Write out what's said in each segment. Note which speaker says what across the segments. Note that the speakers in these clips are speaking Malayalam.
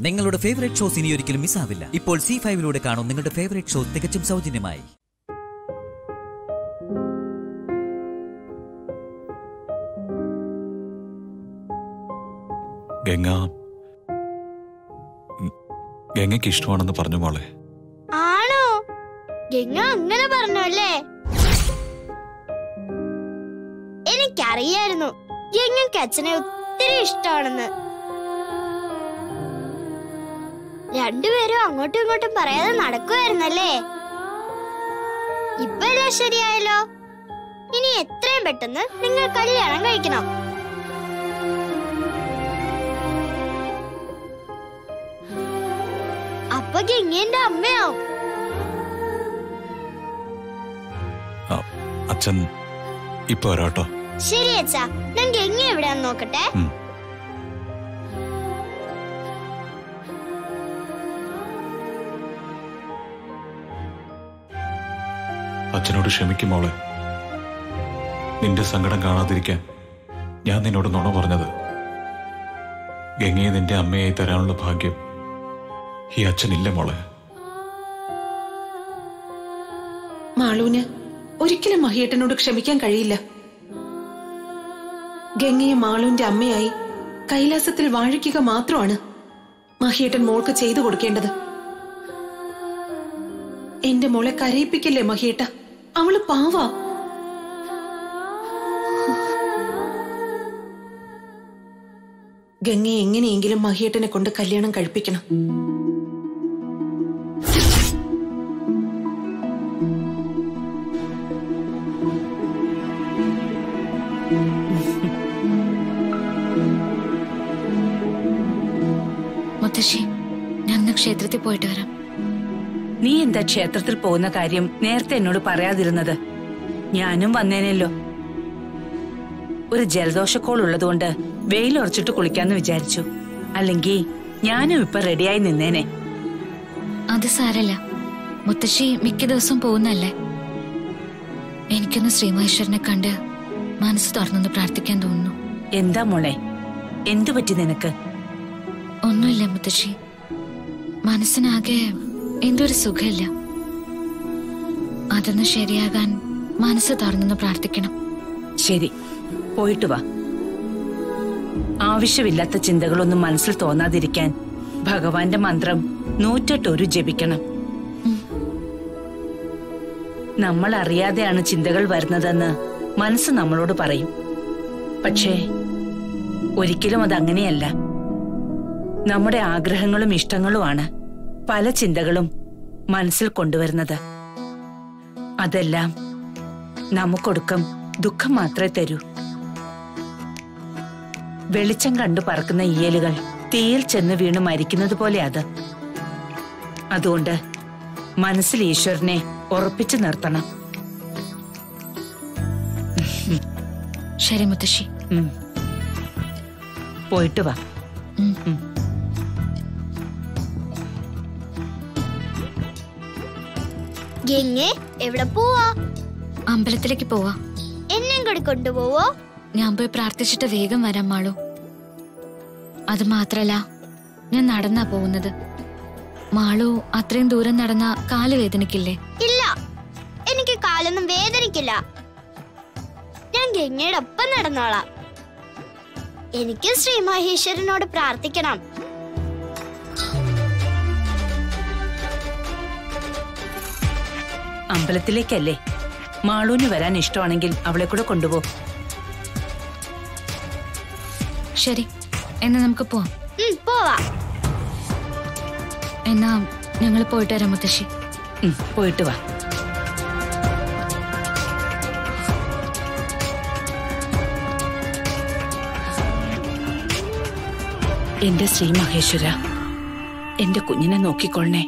Speaker 1: നിങ്ങളുടെ ഫേവറേറ്റ് ഷോസ് ഇനി ഒരിക്കലും മിസ്സാവില്ല ഇപ്പോൾ സി ഫൈവിലൂടെ കാണും നിങ്ങളുടെ ഫേവറേറ്റ് ഷോ തികച്ചും സൗജന്യമായി
Speaker 2: ഗംഗ ഉം, ഗംഗയ്ക്ക് ഇഷ്ടമാണെന്ന് പറഞ്ഞു മോളെ
Speaker 3: ആണോ ഗംഗ അങ്ങനെ പറഞ്ഞു അല്ലേ എനിക്കറിയായിരുന്നു ഗംഗയ്ക്ക് അച്ഛനെ ഒത്തിരി ഇഷ്ടമാണെന്ന് രണ്ടുപേരും അങ്ങോട്ടും ഇങ്ങോട്ടും പറയാതെ നടക്കുമായിരുന്നല്ലേ ഇപ്പൊ എല്ലാം ശരിയായല്ലോ ഇനി എത്രയും പെട്ടെന്ന് നിങ്ങൾ കല്യാണം കഴിക്കണം അപ്പൊ ഗംഗേന്റെ അമ്മയാവും
Speaker 2: ആ, അച്ഛൻ ഇപ്പൊ വരാട്ടോ
Speaker 3: ശരി അച്ഛാ ഞാൻ ഗംഗ എവിടെയാന്ന് നോക്കട്ടെ
Speaker 2: ഉം. അച്ഛനോട് ക്ഷമിക്കും മോളെ നിന്റെ സങ്കടം കാണാതിരിക്കാൻ ഞാൻ നിന്നോട് നുണ പറഞ്ഞത് ഗംഗയെ നിന്റെ അമ്മയായി തരാനുള്ള ഭാഗ്യം ഈ അച്ഛനില്ല മോളെ
Speaker 4: മാളൂന് ഒരിക്കലും മഹിയേട്ടനോട് ക്ഷമിക്കാൻ കഴിയില്ല ഗംഗയെ മാളൂന്റെ അമ്മയായി കൈലാസത്തിൽ വാഴിക്കുക മാത്രമാണ് മഹിയേട്ടൻ മോൾക്ക് ചെയ്തു കൊടുക്കേണ്ടത് എന്റെ മോളെ കരയിപ്പിക്കല്ലേ മഹിയേട്ട അവള് പാവാ ഗംഗയെ എങ്ങനെയെങ്കിലും മഹിയേട്ടനെ കൊണ്ട് കല്യാണം കഴിപ്പിക്കണം
Speaker 5: മുത്തശ്ശി ഞാൻ ക്ഷേത്രത്തിൽ പോയിട്ട് വരാം
Speaker 6: നീ എന്താ ക്ഷേത്രത്തിൽ പോകുന്ന കാര്യം നേരത്തെ എന്നോട് പറയാതിരുന്നത് ഞാനും വന്നേനല്ലോ ഒരു ജലദോഷക്കോൾ ഉള്ളതുകൊണ്ട് വെയിലുറച്ചിട്ട് കുളിക്കാന്ന് വിചാരിച്ചു അല്ലെങ്കിൽ ഞാനും ഇപ്പൊ റെഡിയായി നിന്നേനെ
Speaker 5: അത് സാരല്ല മുത്തശ്ശി മിക്ക ദിവസം പോകുന്നല്ലേ എനിക്കൊന്ന് ശ്രീമഹേശ്വരനെ കണ്ട് മനസ്സ് തുറന്നൊന്ന് പ്രാർത്ഥിക്കാൻ തോന്നുന്നു
Speaker 6: എന്താ മോളെ എന്തു പറ്റി നിനക്ക്
Speaker 5: ഒന്നുമില്ല മുത്തശ്ശി മനസ്സിനാകെ എന്തോ ഒരു സുഖമില്ല അതൊന്ന് ശരിയാകാൻ മനസ്സ് തുറന്നൊന്ന് പ്രാർത്ഥിക്കണം
Speaker 6: ശരി പോയിട്ട് വാ ആവശ്യമില്ലാത്ത ചിന്തകളൊന്നും മനസ്സിൽ തോന്നാതിരിക്കാൻ ഭഗവാന്റെ മന്ത്രം നൂറ്റെട്ടൊരു ജപിക്കണം നമ്മൾ അറിയാതെയാണ് ചിന്തകൾ വരുന്നതെന്ന് മനസ്സ് നമ്മളോട് പറയും പക്ഷേ ഒരിക്കലും അത് അങ്ങനെയല്ല നമ്മുടെ ആഗ്രഹങ്ങളും ഇഷ്ടങ്ങളുമാണ് പല ചിന്തകളും മനസ്സിൽ കൊണ്ടുവരുന്നത് അതെല്ലാം നമുക്കൊടുക്കം ദുഃഖം മാത്രമേ തരൂ വെളിച്ചം കണ്ടു പറക്കുന്ന ഈയലുകൾ തീയിൽ ചെന്ന് വീണ് മരിക്കുന്നത് പോലെ അത് അതുകൊണ്ട് മനസ്സിൽ ഈശ്വരനെ ഉറപ്പിച്ചു നിർത്തണം
Speaker 5: ശരി മുത്തശ്ശി
Speaker 6: ഉം. പോയിട്ട് വാ
Speaker 5: ഉം.
Speaker 6: ഉം.
Speaker 3: ഗംഗെ എവിടെ പോവാ
Speaker 5: അമ്പലത്തിലേക്ക് പോവാ
Speaker 3: എന്നെയും കൂടി കൊണ്ടുപോവോ
Speaker 5: ഞാൻ പോയി പ്രാർത്ഥിച്ചിട്ട് വേഗം വരാം മാളു അത് മാത്രല്ല ഞാൻ നടന്നാ പോകുന്നത് മാളു അത്രയും ദൂരം നടന്ന കാല് വേദനിക്കില്ലേ
Speaker 3: ഇല്ല എനിക്ക് കാലൊന്നും വേദനിക്കില്ല ഞാൻ ഗംഗയുടെ ഒപ്പം നടന്നോളാം എനിക്ക് ശ്രീ മഹേശ്വരനോട് പ്രാർത്ഥിക്കണം
Speaker 6: അമ്പലത്തിലേക്കല്ലേ മാളൂന് വരാൻ ഇഷ്ടമാണെങ്കിൽ അവളെ കൂടെ കൊണ്ടുപോ
Speaker 5: ശരി എന്നാ നമുക്ക് പോവാം
Speaker 3: ഉം, പോവാ
Speaker 5: എന്നാ ഞങ്ങൾ പോയിട്ട് വരാം മുത്തശ്ശി
Speaker 6: ഉം, പോയിട്ട് വാ എന്റെ ശ്രീ മഹേശ്വര എന്റെ കുഞ്ഞിനെ നോക്കിക്കൊള്ളണേ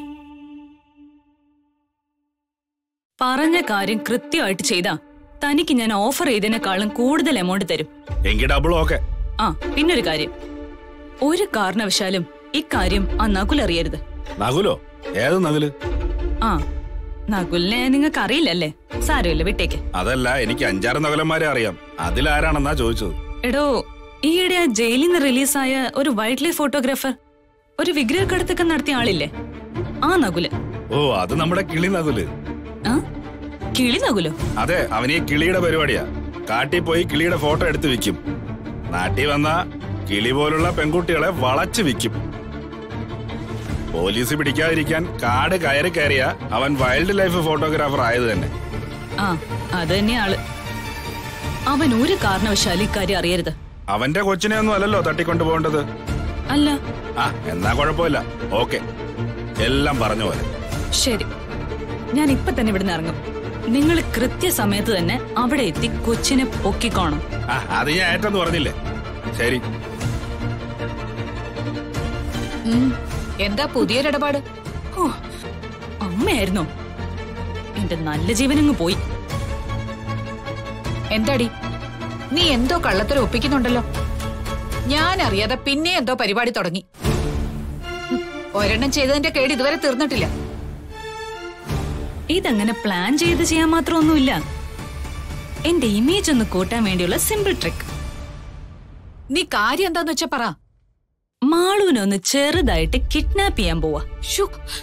Speaker 7: പറഞ്ഞ കാര്യം കൃത്യമായിട്ട് ചെയ്താ തനിക്ക് ഞാൻ ഓഫർ ചെയ്തതിനേക്കാളും കൂടുതൽ എമൗണ്ട് തരും
Speaker 8: എങ്കിൽ ഡബിൾ ഓക്കെ
Speaker 7: ആ പിന്നൊരു കാര്യം ഒരു കാരണവശാലും ഇക്കാര്യം ആ നകുൽ അറിയരുത്
Speaker 8: നകുലോ ഏത് നകുല്
Speaker 7: ആ നകുലിനെ നിങ്ങൾക്ക് അറിയില്ലല്ലേ സാരമില്ല വിട്ടേക്ക്
Speaker 8: അതല്ല എനിക്ക് അഞ്ചാറ് നകുലന്മാരെ അറിയാം അതിലാരാണെന്നാ ചോദിച്ചത്
Speaker 7: എടോ ഈയിടെ ആ ജയിലിൽ നിന്ന് റിലീസായ ഒരു വൈൽഡ് ലൈഫ് ഫോട്ടോഗ്രാഫർ ഒരു വിഗ്രഹക്കടത്തൊക്കെ നടത്തിയ ആളില്ലേ ആ നകുല്
Speaker 8: ഓ അത് നമ്മുടെ കിളി നകുല്
Speaker 7: ആ കിളി നകുലോ
Speaker 8: അതെ അവനീ കിളിയുടെ പരിപാടിയാ കാട്ടിൽ പോയി കിളിയുടെ ഫോട്ടോ എടുത്ത് വിൽക്കും നാട്ടിൽ വന്ന കിളി പോലുള്ള പെൺകുട്ടികളെ വളച്ചു വിൽക്കും പോലീസ് പിടിക്കാതിരിക്കാൻ കാട് കയറി കയറിയ അവൻ വൈൽഡ് ലൈഫ് ഫോട്ടോഗ്രാഫർ ആയത് തന്നെ
Speaker 7: ആ അത് തന്നെ ആള് അവൻ ഒരു കാരണവശാലും ഇക്കാര്യം അറിയരുത്
Speaker 8: അവന്റെ കൊച്ചിനെ ഒന്നും അല്ലല്ലോ തട്ടിക്കൊണ്ടു പോകേണ്ടത്
Speaker 7: അല്ല
Speaker 8: ആ എന്നാ കുഴപ്പമില്ല ഓക്കെ എല്ലാം പറഞ്ഞ പോലെ
Speaker 7: ശരി ഞാൻ ഇപ്പൊ തന്നെ ഇവിടുന്ന് ഇറങ്ങും നിങ്ങൾ കൃത്യസമയത്ത് തന്നെ അവിടെ എത്തി കൊച്ചിനെ പൊക്കിക്കോണം
Speaker 8: ആ അത് ഞാൻ ഏറ്റെന്ന് പറഞ്ഞില്ലേ ശരി
Speaker 9: എന്താ പുതിയൊരിടപാട്
Speaker 7: ഓ അമ്മയായിരുന്നോ എന്റെ നല്ല ജീവനങ്ങ് പോയി
Speaker 9: എന്താടി നീ എന്തോ കള്ളത്തരം ഒപ്പിക്കുന്നുണ്ടല്ലോ ഞാൻ അറിയാതെ പിന്നെ എന്തോ പരിപാടി തുടങ്ങി ഹും, ഒരെണ്ണം ചെയ്തതിന്റെ കേട് ഇതുവരെ തീർന്നിട്ടില്ല
Speaker 7: ഇതങ്ങനെ പ്ലാൻ ചെയ്ത് ചെയ്യാൻ മാത്രമൊന്നുമില്ല എന്റെ ഇമേജ് ഒന്ന് കൂട്ടാൻ വേണ്ടിയുള്ള സിമ്പിൾ ട്രിക്ക്
Speaker 9: നീ കാര്യം എന്താന്ന് വെച്ചാ പറ
Speaker 7: മാളൂനെ ഒന്ന് ചെറുതായിട്ട് കിഡ്നാപ്പ് ചെയ്യാൻ പോവാ
Speaker 9: ശ്ശോ,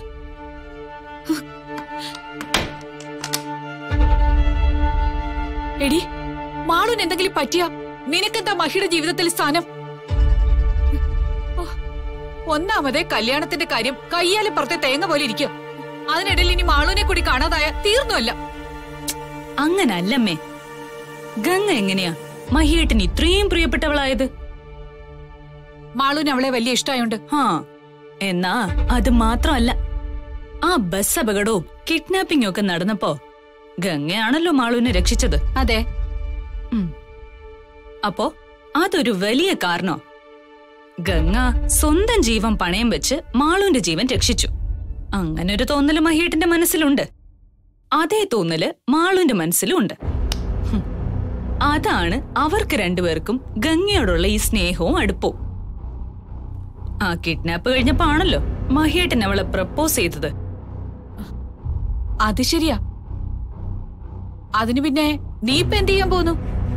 Speaker 9: എടി മാളൂന് എന്തെങ്കിലും പറ്റിയ നിനക്കെന്താ മഹിയുടെ ജീവിതത്തിൽ സ്ഥാനം ഓ, ഒന്നാമതേ കല്യാണത്തിന്റെ കാര്യം കയ്യാലെ പുറത്തെ തേങ്ങ പോലെ ഇരിക്കുക അതിനിടയിൽ ഇനി മാളൂനെ കൂടി കാണാതായ തീർന്നുമല്ല
Speaker 7: അങ്ങനല്ലമ്മേ ഗംഗ എങ്ങനെയാ മഹിയേട്ടന് ഇത്രയും പ്രിയപ്പെട്ടവളായത്
Speaker 9: മാളൂന് അവളെ വലിയ ഇഷ്ടമായോണ്ട്
Speaker 7: ഹാ എന്നാ അത് മാത്രമല്ല ആ ബസ് അപകടവും കിഡ്നാപ്പിംഗും ഒക്കെ നടന്നപ്പോ ഗംഗയാണല്ലോ മാളുവിനെ രക്ഷിച്ചത്
Speaker 9: അതെ
Speaker 7: ഉം. അപ്പോ അതൊരു വലിയ കാരണോ ഗംഗ സ്വന്തം ജീവൻ പണയം വെച്ച് മാളുവിന്റെ ജീവൻ രക്ഷിച്ചു അങ്ങനൊരു തോന്നല് മഹിയേട്ടന്റെ മനസ്സിലുണ്ട് അതേ തോന്നല് മാളുവിന്റെ മനസ്സിലും ഉണ്ട് ഹും. അതാണ് അവർക്ക് രണ്ടുപേർക്കും ഗംഗയോടുള്ള ഈ സ്നേഹവും അടുപ്പവും ആ കിഡ്നാപ്പ് കഴിഞ്ഞപ്പോ ആണല്ലോ മഹിയേട്ടൻ അവളെ പ്രപ്പോസ് ചെയ്തത്
Speaker 9: അത് ശരിയാ അതിനു പിന്നെ നീ ഇപ്പൊ എന്ത് ചെയ്യാൻ പോന്നു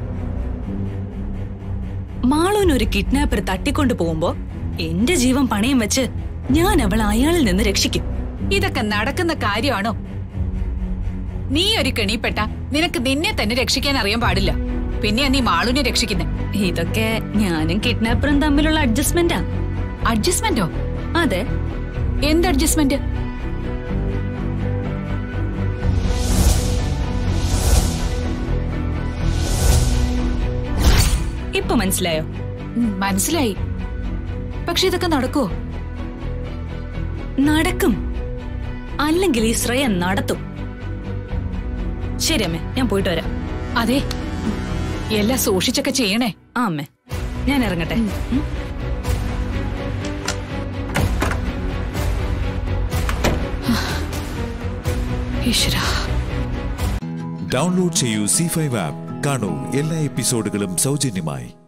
Speaker 7: മാളൂന് ഒരു കിഡ്നാപ്പർ തട്ടിക്കൊണ്ടു പോകുമ്പോ എന്റെ ജീവൻ പണയം വെച്ച് ഞാൻ അവളെ അയാളിൽ നിന്ന് രക്ഷിക്കും
Speaker 9: ഇതൊക്കെ നടക്കുന്ന കാര്യമാണോ നീ ഒരു കെണിപ്പെട്ട നിനക്ക് നിന്നെ തന്നെ രക്ഷിക്കാൻ അറിയാൻ പാടില്ല പിന്നെയാ നീ മാളുനെ രക്ഷിക്കുന്നെ
Speaker 7: ഇതൊക്കെ ഞാനും കിഡ്നാപ്പറും തമ്മിലുള്ള അഡ്ജസ്റ്റ്മെന്റാ
Speaker 9: അഡ്ജസ്റ്റ്മെന്റോ
Speaker 7: അതെ
Speaker 9: എന്ത് അഡ്ജസ്റ്റ്മെന്റ്
Speaker 7: ഇപ്പൊ മനസ്സിലായോ
Speaker 9: ഉം, മനസ്സിലായി പക്ഷെ ഇതൊക്കെ നടക്കുവോ
Speaker 7: നടക്കും അല്ലെങ്കിൽ ഈ ശ്രേയ നടത്തും ശരി അമ്മേ ഞാൻ പോയിട്ട് വരാം
Speaker 9: അതെ എല്ലാം സൂക്ഷിച്ചൊക്കെ ചെയ്യണേ
Speaker 7: ആ അമ്മേ ഞാൻ ഇറങ്ങട്ടെ ഉം.
Speaker 9: ഈശ്വരാ
Speaker 10: ഡൗൺലോഡ് ചെയ്യൂ സി ഫൈവ് ആപ്പ് കാണൂ എല്ലാ എപ്പിസോഡുകളും സൗജന്യമായി